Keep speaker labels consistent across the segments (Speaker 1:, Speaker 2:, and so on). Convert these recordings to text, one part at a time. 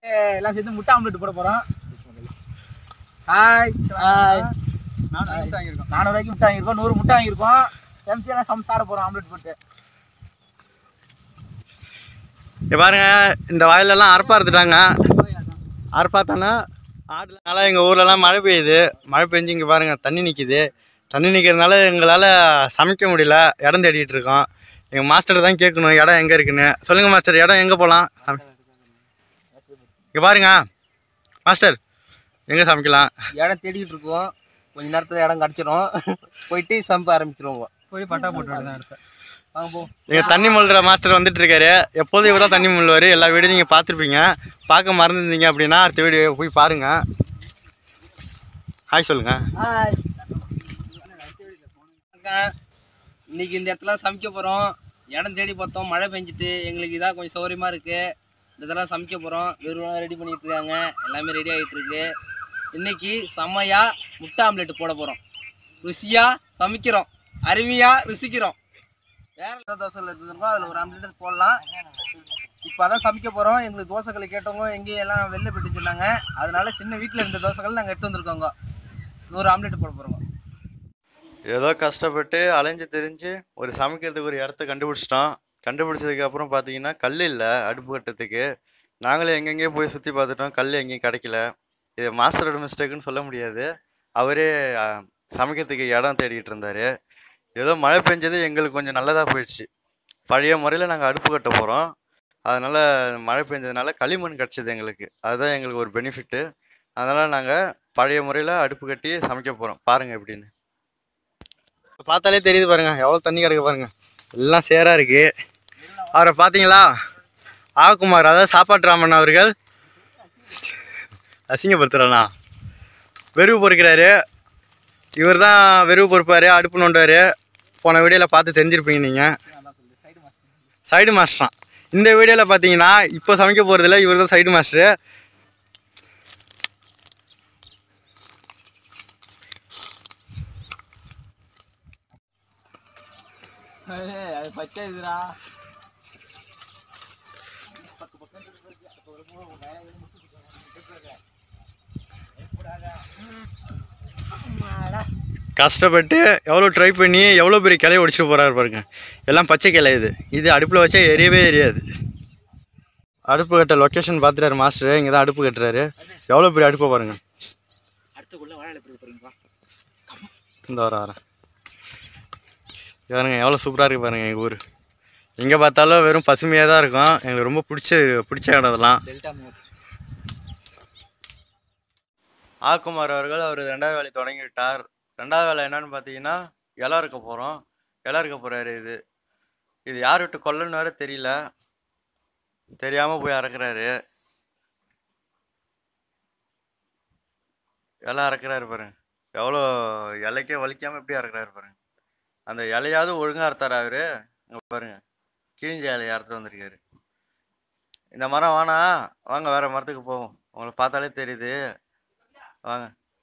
Speaker 1: எல்லாம் சேர்ந்து முட்டை ஆம்லெட் போட போறோம் ஹாய் ஹாய் நானூறு ரூபாய்க்கு முட்டை வாங்கியிருக்கோம் நூறு முட்டை வாங்கியிருக்கோம் எம்சியெல்லாம் சமைச்சு சாட போறோம் ஆம்லெட் போட்டு
Speaker 2: இங்க பாருங்க இந்த வயலெல்லாம் அறுப்பா அறுத்துட்டாங்க அறுப்பா தானே ஆடுனால எங்கள் ஊர்லலாம் மழை பெய்யுது மழை பெஞ்சு இங்கே பாருங்க தண்ணி நிற்கிது தண்ணி நிற்கிறதுனால எங்களால் சமைக்க முடியல இடம் தேடிட்டு இருக்கோம் எங்கள் மாஸ்டர் தான் கேட்கணும் இடம் எங்கே இருக்குன்னு சொல்லுங்கள் மாஸ்டர் இடம் எங்கே போகலாம் இங்கே பாருங்க மாஸ்டர் எங்கே சமைக்கலாம்
Speaker 1: இடம் தேடிக்கிட்டு இருக்கோம் கொஞ்ச நேரத்துல இடம் கிடச்சிரும் போயிட்டு சமைக்க ஆரம்பிச்சிருவோம்
Speaker 3: போய் பட்டா போட்டு தான் இருப்பேன்
Speaker 1: வாங்க போ
Speaker 2: எங்க தண்ணி முள்ளுற மாஸ்டர் வந்துட்டு இருக்காரு எப்போதும் இவர் தான் தண்ணி முள்ளுவார் எல்லா வீடியோ நீங்கள் பார்த்துருப்பீங்க பார்க்க மறந்துருந்தீங்க அப்படின்னா அடுத்த வீடியோ போய் பாருங்க ஹாய் சொல்லுங்க
Speaker 1: ஹாய் இன்னைக்கு இந்த இடத்துல சமைக்க போகிறோம் இடம் தேடி பார்த்தோம் மழை பெஞ்சிட்டு எங்களுக்கு இதாக கொஞ்சம் சௌகரியமாக இருக்குது இந்த இதெல்லாம் சமைக்க போகிறோம் வெறும் ரெடி பண்ணிட்டு இருக்காங்க எல்லாமே ரெடி ஆகிட்டு இருக்கு இன்னைக்கு செம்மையா முட்டை ஆம்லெட் போட போகிறோம் ருசியாக சமைக்கிறோம் அருமையாக ருசிக்கிறோம் வேற ஏதாவது தோசை எடுத்துருக்கோம் அதில் ஒரு ஆம்லெட் போடலாம் இப்போ அதான் சமைக்க போகிறோம் எங்களுக்கு தோசைகளை கேட்டவங்க எங்கேயும் எல்லாம் வெளில போயிட்டு சொன்னாங்க அதனால சின்ன வீட்டில் இருந்த தோசைகள் நாங்கள் எடுத்து வந்திருக்கோங்க நூறு ஆம்லெட் போட போகிறோங்க
Speaker 2: ஏதோ கஷ்டப்பட்டு அலைஞ்சு தெரிஞ்சு ஒரு சமைக்கிறதுக்கு ஒரு இடத்த கண்டுபிடிச்சிட்டோம் கண்டுபிடிச்சதுக்கு அப்புறம் பார்த்தீங்கன்னா கல் இல்லை அடுப்பு கட்டுறதுக்கு நாங்களே எங்கெங்கேயோ போய் சுற்றி பார்த்துட்டோம் கல் எங்கேயும் கிடைக்கல இது மாஸ்டரோட மிஸ்டேக்குன்னு சொல்ல முடியாது அவரே ஆ, சமைக்கிறதுக்கு இடம் தேடிட்டு இருந்தார் ஏதோ மழை பெஞ்சது எங்களுக்கு கொஞ்சம் நல்லதாக போயிடுச்சு பழைய முறையில் நாங்கள் அடுப்பு கட்ட போகிறோம் அதனால் மழை பெஞ்சதுனால களிமண் கிடச்சிது எங்களுக்கு அதுதான் எங்களுக்கு ஒரு பெனிஃபிட்டு அதனால் நாங்கள் பழைய முறையில் அடுப்பு கட்டி சமைக்க போகிறோம் பாருங்கள் எப்படின்னு பார்த்தாலே தெரியுது பாருங்க எவ்வளோ தண்ணி கிடக்கு பாருங்க எல்லாம் சேரா இருக்கு அவரை பார்த்தீங்களா ஆகுமார் அதாவது சாப்பாட்டு ராமன் அவர்கள் அசிங்கப்படுத்துறானா வெறுவு பொறுக்கிறாரு இவர் தான் வெறுவு பொறுப்பார் அடுப்பு நோண்டுவார் போன வீடியோவில் பார்த்து தெரிஞ்சிருப்பீங்க நீங்கள் சைடு மாஸ்டரான் இந்த வீடியோவில் பார்த்தீங்கன்னா இப்போ சமைக்க போகிறதில்ல இவர் தான் சைடு மாஸ்டரு
Speaker 1: அது பச்சை இதுடா
Speaker 2: கஷ்டப்பட்டு எவ்வளோ ட்ரை பண்ணி எவ்வளோ பெரிய கிளைய ஒடிச்சு போகிறாரு பாருங்க எல்லாம் பச்சை கிளை இது இது அடுப்பில் வச்சா எரியவே எரியாது அடுப்பு கட்ட லொக்கேஷன் பார்த்துட்டாரு மாஸ்டர் இங்கே தான் அடுப்பு கட்டுறாரு எவ்வளோ பெரிய அடுப்பை பாருங்க
Speaker 1: அடுத்துக்குள்ள வாழை எப்படி போறீங்களா
Speaker 2: இந்த வர வரேன் பாருங்க எவ்வளோ சூப்பராக இருக்கு பாருங்க எங்கள் ஊர் எங்கே பார்த்தாலும் வெறும் பசுமையாக தான் இருக்கும் எங்களுக்கு ரொம்ப பிடிச்ச பிடிச்ச இடம் இதெல்லாம்
Speaker 1: டெல்டா மோட்
Speaker 2: ஆக்குமார் அவர்கள் அவர் ரெண்டாவது வேலை தொடங்கி விட்டார் ரெண்டாவது வேலை என்னன்னு பார்த்தீங்கன்னா இலை இருக்க போகிறோம் இலை இருக்க போகிறாரு இது இது யார் விட்டு கொல்லன்னு வேற தெரியல தெரியாமல் போய் அறக்குறாரு இலை அறக்குறாரு பாருங்க எவ்வளோ இலைக்கே வலிக்காமல் எப்படி அறக்குறாரு பாருங்க அந்த இலையாவது ஒழுங்காக அறுத்தாரா அவரு இங்க பாருங்க கிழிஞ்ச இலையை அறுத்து வந்திருக்காரு இந்த மரம் வேணா வாங்க வேற மரத்துக்கு போவோம் உங்களை பார்த்தாலே தெரியுது வாங்க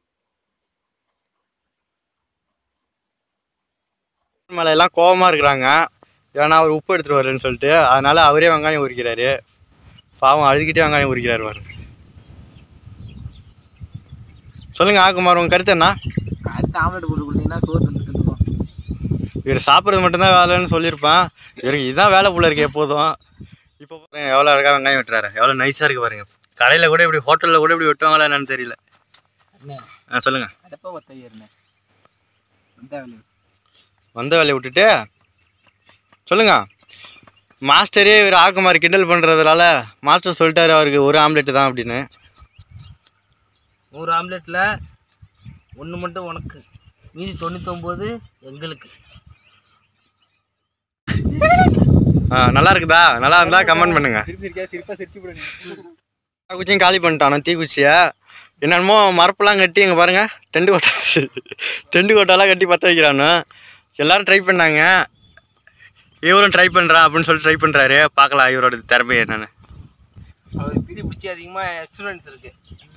Speaker 2: மேலே எல்லாம் கோவமாக இருக்கிறாங்க ஏன்னா அவர் உப்பு எடுத்துட்டு வரலன்னு சொல்லிட்டு அதனால அவரே வெங்காயம் உரிக்கிறாரு பாவம் அழுதுகிட்டே வெங்காயம் உரிக்கிறாரு பாருங்க சொல்லுங்க ஆக்குமார் உங்க கருத்து என்ன
Speaker 1: அடுத்து ஆம்லெட் போட்டு கொடுத்தீங்கன்னா சோறு தந்துருக்கோம்
Speaker 2: இவர் சாப்பிட்றது மட்டும்தான் வேலைன்னு சொல்லியிருப்பேன் இவருக்கு இதுதான் வேலை போல இருக்கு எப்போதும் இப்போ பாருங்க எவ்வளோ அழகாக வெங்காயம் வெட்டுறாரு எவ்வளோ நைஸாக இருக்கு பாருங்க கடையில் கூட இப்படி ஹோட்டலில் கூட இப்படி வெட்டுவாங்களா என்னன்னு தெரியல
Speaker 1: அண்ணே
Speaker 2: ஆ சொல்லுங்க
Speaker 1: அடுப்பா ஒத்த ஏறுனே இந்த வேலையை
Speaker 2: வந்த வேலையை விட்டுட்டு சொல்லுங்க மாஸ்டரே இவர் ஆக்குமார் கிண்டல் பண்ணுறதுனால மாஸ்டர் சொல்லிட்டாரு அவருக்கு ஒரு ஆம்லெட் தான் அப்படின்னு
Speaker 1: நூறு ஆம்லெட்டில் ஒன்று மட்டும் உனக்கு மீதி தொண்ணூத்தொம்பது எங்களுக்கு
Speaker 2: ஆ நல்லா இருக்குதா நல்லா இருந்தா கமெண்ட் பண்ணுங்க
Speaker 3: திருப்பி இருக்கா திருப்பா சிரிச்சு போடுங்க
Speaker 2: குச்சியும் காலி பண்ணிட்டானோ தீக்குச்சியை என்னென்னமோ மரப்பெல்லாம் கட்டி இங்கே பாருங்க டெண்டு கோட்டா டெண்டு கோட்டாலாம் கட்டி பற்ற வைக்கிறானு எல்லாரும் ட்ரை பண்ணாங்க இவரும் ட்ரை பண்ணுறான் அப்படின்னு சொல்லி ட்ரை பண்ணுறாரு பார்க்கலாம் இவரோட திறமை என்னன்னு
Speaker 1: அவர் பிடி பிடிச்சி அதிகமாக எக்ஸ்பீரியன்ஸ் இருக்கு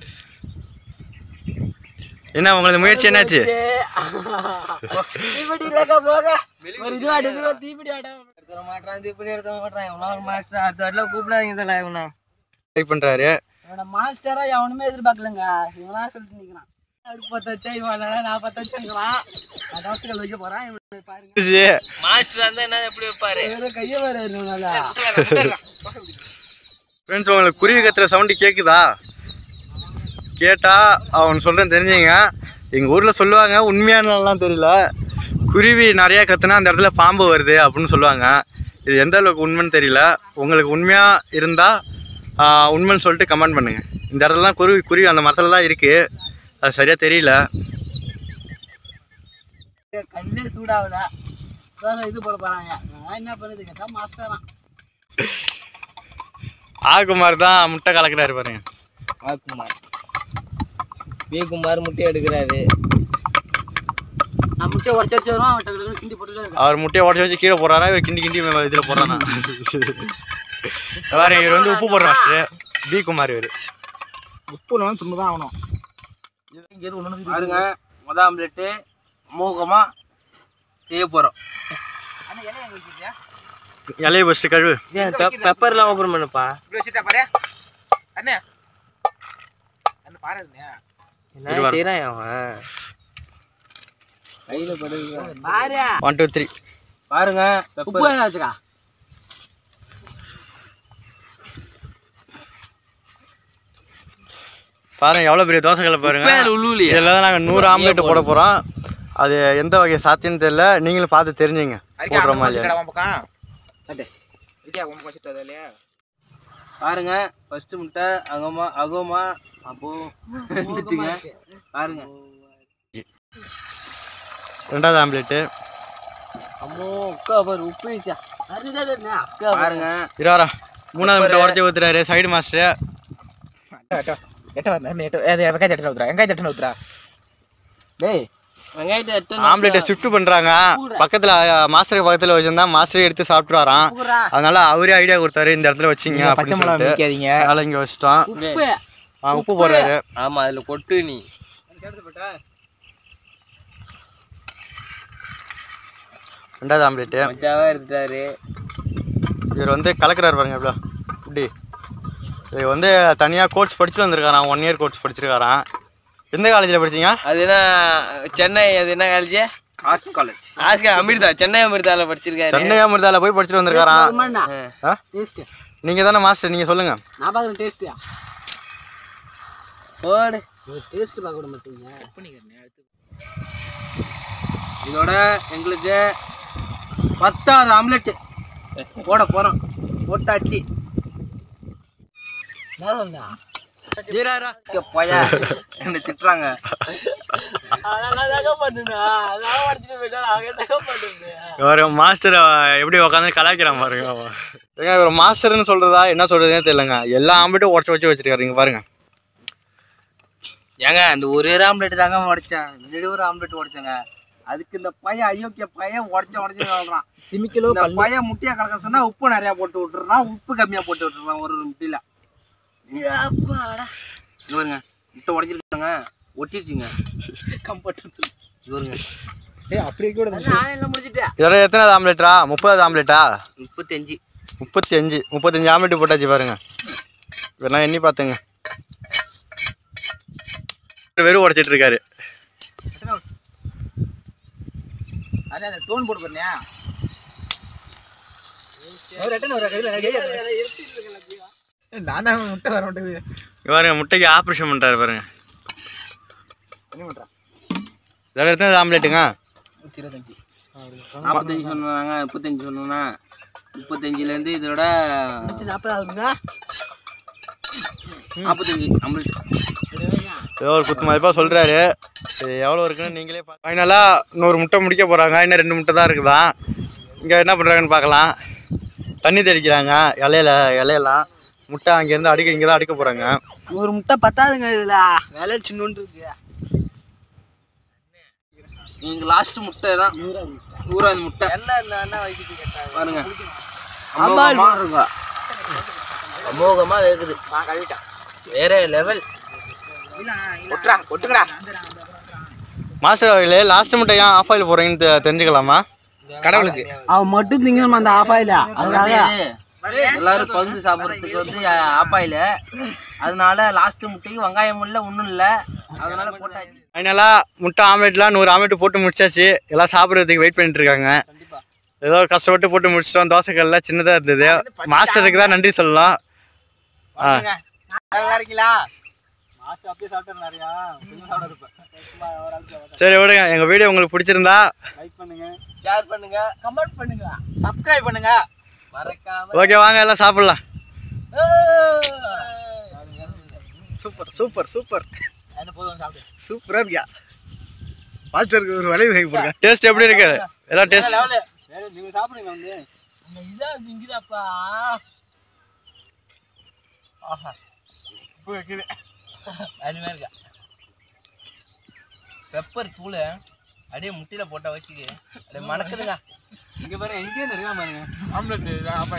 Speaker 2: என்ன உங்களது முயற்சி என்னாச்சு
Speaker 1: தீப்பெட்டி இல்லக்கா போக ஒரு இது வாட்டி இது ஒரு தீப்பெட்டி ஆட எடுத்துட மாட்டான் தீப்பெட்டி எடுக்க மாட்டான் எவ்வளோ ஒரு மாஸ்டர் அடுத்த வாட்டில கூப்பிடாதீங்க இதில் இவனா
Speaker 2: ட்ரை பண்ணுறாரு
Speaker 4: இவனை மாஸ்டரா எவனுமே எதிர்பார்க்கலங்க இவனா சொல்லிட்டு நிக்கிறான் அடுப்பு பத்த வச்சா இவன் நான் பத்த வச்சுக்கிறான் நான் தோசைகள் வைக்க போறேன் இவன் பாருங்க
Speaker 1: மாஸ்டர் இருந்தா என்ன எப்படி வைப்பாரு
Speaker 4: ஏதோ கையை வேற நல்லா
Speaker 2: ஃப்ரெண்ட்ஸ் உங்களுக்கு குருவி கத்துற சவுண்டு கேட்குதா கேட்டா அவன் சொல்கிறேன் தெரிஞ்சுங்க எங்கள் ஊரில் சொல்லுவாங்க உண்மையானலாம் தெரியல குருவி நிறையா கத்துனா அந்த இடத்துல பாம்பு வருது அப்படின்னு சொல்லுவாங்க இது எந்த அளவுக்கு உண்மைன்னு தெரியல உங்களுக்கு உண்மையாக இருந்தால் உண்மைன்னு சொல்லிட்டு கமெண்ட் பண்ணுங்கள் இந்த இடத்துலலாம் குருவி குருவி அந்த மரத்துல தான் இருக்குது அது சரியாக தெரியல
Speaker 4: கண்ணே சூடாகல தோசை இது போட போறாங்க நான் என்ன பண்ணுது கேட்டா மாஸ்டரா
Speaker 2: ஆகுமார் தான் முட்டை கலக்கிறாரு பாருங்க
Speaker 1: ஆ குமார் வி குமார் முட்டை எடுக்கிறாரு
Speaker 4: நான் முட்டையை உடச்சு வச்சு வரும் அவன் டக்கு கிண்டி போட்டுட்டு இருக்கேன்
Speaker 2: அவர் முட்டையை உடச்சி வச்சு கீழே போடுறாரா இவர் கிண்டி கிண்டி இதில் போடுறானா பாருங்க இவர் வந்து உப்பு போடுற மாஸ்டர் பி குமார் இவர்
Speaker 3: உப்பு நான் சும்மா தான் ஆகணும்
Speaker 1: பாருங்க முத ஆம்லெட்டு அமோகமா செய்ய போறோம்
Speaker 2: இலையை ஃபஸ்ட்டு கழுவு
Speaker 1: பெப்பர்லாம் ஓப்பன் பண்ணுப்பா
Speaker 3: இப்படி வச்சுட்டா பாரு அண்ணே அண்ணே பாரு அண்ணே
Speaker 1: என்ன செய்யறான் அவன் கையில படுது
Speaker 4: பாரு
Speaker 2: ஒன் டூ த்ரீ
Speaker 1: பாருங்க
Speaker 4: உப்பு
Speaker 1: பெப்பர்
Speaker 4: என்ன வச்சுக்கா
Speaker 2: பாருங்க எவ்வளோ பெரிய தோசைகளை பாருங்க
Speaker 1: உள்ளூலியா
Speaker 2: இதில் தான் நாங்கள் நூறு ஆம்லேட் போட போகிறோம் அது எந்த வகை சாத்தியம்னு தெரியல நீங்களும் பார்த்து தெரிஞ்சுங்க போடுற மாதிரி
Speaker 3: உன் பக்கம் அட்டே இருக்கியா உன் பக்கம் வச்சுட்டு இல்லையா
Speaker 1: பாருங்க ஃபர்ஸ்ட் முட்டை அகமா அகோமா அப்போ வந்துட்டுங்க பாருங்க
Speaker 2: ரெண்டாவது ஆம்லேட்டு
Speaker 1: அம்மோ அக்கா பாரு உப்பு வீச்சா
Speaker 4: அதுதான் என்ன அக்கா
Speaker 1: பாருங்க
Speaker 2: இருவாரா மூணாவது முட்டை உடச்சி ஊத்துறாரு சைடு மாஸ்டர்
Speaker 3: எட்ட வந்து எட்ட அது வெங்காய சட்டனை ஊத்துறா வெங்காய சட்டனை ஊத்துறா
Speaker 1: டேய் வெங்காயத்தை எத்தனை
Speaker 2: ஆம்லேட்டை ஷிஃப்ட் பண்ணுறாங்க பக்கத்தில் மாஸ்டருக்கு பக்கத்தில் வச்சிருந்தா மாஸ்டரே எடுத்து சாப்பிட்றாராம்
Speaker 4: உப்புரா
Speaker 2: அதனால அவரே ஐடியா கொடுத்தாரு இந்த இடத்துல வச்சிங்க
Speaker 3: பச்சை
Speaker 2: அப்படின்னு
Speaker 3: மிளகா
Speaker 2: சொல்லிட்டு
Speaker 3: வைக்காதீங்க
Speaker 2: அதனால இங்கே வச்சிட்டோம்
Speaker 4: உப்பு
Speaker 2: ஆ, உப்பு போடுறாரு
Speaker 1: ஆமா அதுல கொட்டு நீ
Speaker 2: ரெண்டாவது ஆம்லேட்டு
Speaker 1: மச்சாவா எடுத்துட்டாரு
Speaker 2: இவர் வந்து கலக்கிறாரு பாருங்க இவ்வளோ இப்படி இவர் வந்து தனியாக கோர்ஸ் படிச்சுட்டு வந்திருக்காராம் ஒன் இயர் கோர்ஸ் படிச்சிருக்காராம் எந்த காலேஜில் படிச்சீங்க
Speaker 1: அது என்ன சென்னை அது என்ன college arts college arts Amrita Chennai அமிர்தால படிச்சிருக்காரு
Speaker 2: சென்னை அமிர்தால போய் படிச்சுட்டு வந்திருக்காராம் ஆ
Speaker 4: டேஸ்ட்
Speaker 2: நீங்கள் தானே மாஸ்டர் நீங்கள் சொல்லுங்கள்
Speaker 4: நான் பார்க்குறேன் டேஸ்ட்டியா
Speaker 1: போடு
Speaker 4: டேஸ்ட் பார்க்க விட மாட்டீங்க
Speaker 1: இதோட எங்களுக்கு பத்தாவது ஆம்லெட் போட போறோம் போட்டாச்சு
Speaker 4: என்ன சொன்னா
Speaker 1: இங்க போயா என்ன திட்டுறாங்க
Speaker 4: அதெல்லாம் பண்ணுனா அதான் உடச்சிட்டு போயிட்டா நான் தாங்க பண்ணுவேன்
Speaker 2: இவர் மாஸ்டர் எப்படி உட்காந்து கலாய்க்கிறான் பாருங்க அவன். ஏங்க இவர் மாஸ்டர்னு சொல்கிறதா என்ன சொல்கிறதுனே தெரியலங்க எல்லா ஆம்லேட்டும் உடச்சி வச்சு வச்சிருக்காருங்க பாருங்க
Speaker 1: ஏங்க அந்த ஒரே ஒரு ஆம்லெட் தாங்க உடைச்சேன் முன்னாடி ஒரு ஆம்லெட் உடைச்சேங்க அதுக்கு இந்த பையன் அயோக்கிய பையன் உடச்ச உடச்சு சொல்றான்
Speaker 4: சிமிக்கலோ
Speaker 1: இந்த பையன் முட்டையை கலக்க சொன்னா உப்பு நிறைய போட்டு விட்டுறான் உப்பு கம்மியா போட்டு விட்டுறான் ஒரு ஒரு முட்டையில இங்க பாருங்க முட்டை உடைச்சிருக்காங்க ஒட்டிடுச்சுங்க கம்பட்டு பாருங்க
Speaker 3: ஏய் அப்படியே கூட
Speaker 4: நான் எல்லாம் முடிச்சிட்டேன்
Speaker 2: இதோட எத்தனாவது ஆம்லேட்டா முப்பதாவது ஆம்லேட்டா
Speaker 1: முப்பத்தஞ்சு
Speaker 2: முப்பத்தி அஞ்சு முப்பத்தஞ்சு ஆம்லேட் போட்டாச்சு பாருங்க இதெல்லாம் எண்ணி பார்த்துங்க வெறும் உடைச்சிட்டு இருக்காரு
Speaker 3: அண்ணே அந்த டோன் போட்டு பாருண்ணே ஒரு எட்டனை ஒரு கையில் கையில் நானே முட்டை வர மாட்டேங்குது
Speaker 2: இங்க பாருங்க முட்டைக்கு ஆப்ரேஷன் பண்ணுறாரு பாருங்க
Speaker 3: என்ன பண்ணுறான்
Speaker 2: இதோட எத்தனாவது ஆம்லேட்டுங்க
Speaker 3: இருபத்தஞ்சு
Speaker 1: நாற்பத்தஞ்சு சொன்னாங்க முப்பத்தஞ்சு சொன்னா முப்பத்தஞ்சுலேருந்து இதோட
Speaker 4: நாற்பது ஆகுதுங்க
Speaker 1: நாற்பத்தஞ்சு ஆம்லெட்
Speaker 2: ஏதோ ஒரு குத்து மதிப்பாக சொல்கிறாரு இது எவ்வளோ இருக்குன்னு நீங்களே ஃபைனலாக நூறு முட்டை முடிக்க போகிறாங்க இன்னும் ரெண்டு முட்டை தான் இருக்குதா இங்கே என்ன பண்ணுறாங்கன்னு பார்க்கலாம் தண்ணி தெளிக்கிறாங்க இலையில இலையெல்லாம் முட்டை அங்கேருந்து அடிக்க இங்கே தான் அடிக்க போகிறாங்க
Speaker 4: ஒரு முட்டை பத்தாதுங்க இதுல விலை சின்னோண்டு இருக்கு
Speaker 1: நீங்க லாஸ்ட் முட்டை தான் நூறாவது முட்டை
Speaker 4: என்ன இந்த அண்ணா வைக்கிட்டு கேட்டாங்க
Speaker 1: பாருங்க
Speaker 4: அம்பாள்
Speaker 1: அமோகமா இருக்கும் அமோகமா இருக்குது
Speaker 4: நான் கழுவிட்டேன்
Speaker 1: வேற லெவல்
Speaker 3: ஒட்டுறா ஒட்டுங்கடா
Speaker 2: மாஸ்டர் அவர்களே லாஸ்ட் முட்டை ஏன் ஆஃப் ஆயில் போகிறீங்கன்னு தெ- தெரிஞ்சுக்கலாமா
Speaker 3: கடவுளுக்கு
Speaker 4: அவன் மட்டும் திங்கணும் அந்த ஆஃப் ஆயில அதுக்காக
Speaker 1: எல்லாரும் பங்கு சாப்பிட்றதுக்கு வந்து ஆப்பாயில் அதனால லாஸ்ட் முட்டைக்கு வெங்காயம் இல்லை ஒன்றும் இல்லை அதனால போட்டாச்சு
Speaker 2: ஃபைனலாக முட்டை ஆம்லெட்லாம் நூறு ஆம்லெட் போட்டு முடிச்சாச்சு எல்லாம் சாப்பிட்றதுக்கு வெயிட் பண்ணிட்டு இருக்காங்க
Speaker 1: கண்டிப்பா
Speaker 2: ஏதோ கஷ்டப்பட்டு போட்டு முடிச்சிட்டோம் தோசைக்கல்லாம் சின்னதாக இருந்தது மாஸ்டருக்கு தான் நன்றி சொல்லலாம் ஆ
Speaker 1: நல்லா இருக்கீங்களா
Speaker 3: மாஸ்டர் அப்படியே சாப்பிட்டாரு நிறையா கொஞ்சம் சாப்பிட இருப்பேன் ஒரு ஆளுக்கு
Speaker 2: சரி விடுங்க எங்கள் வீடியோ உங்களுக்கு பிடிச்சிருந்தா
Speaker 3: லைக் பண்ணுங்க
Speaker 1: ஷேர் பண்ணுங்க
Speaker 4: கமெண்ட் பண்ணுங்க
Speaker 3: சப்ஸ்கிரைப் பண்ணுங்க
Speaker 1: மறக்காம
Speaker 2: ஓகே வாங்க எல்லாம் சாப்பிட்லாம்
Speaker 1: ஏய்.
Speaker 3: சூப்பர் சூப்பர் சூப்பர் என்ன போதும் சாப்பிட்டு
Speaker 2: சூப்பராக இருக்கியா மாஸ்டருக்கு ஒரு வளைவு கை போடுங்க டேஸ்ட் எப்படி இருக்கு எல்லாம் டேஸ்ட்
Speaker 3: லெவலு நீங்க சாப்பிடுங்க வந்து
Speaker 4: அந்த இதா திங்குதாப்பா
Speaker 3: ஆஹா இப்போ வைக்குது
Speaker 1: அருமையா இருக்கா பெப்பர் தூள் அப்படியே முட்டையில போட்டா வச்சுக்கு அப்படியே மணக்குதுங்க
Speaker 3: இங்க பாருங்க எங்கேயும் இருக்கா பாருங்க ஆம்லெட்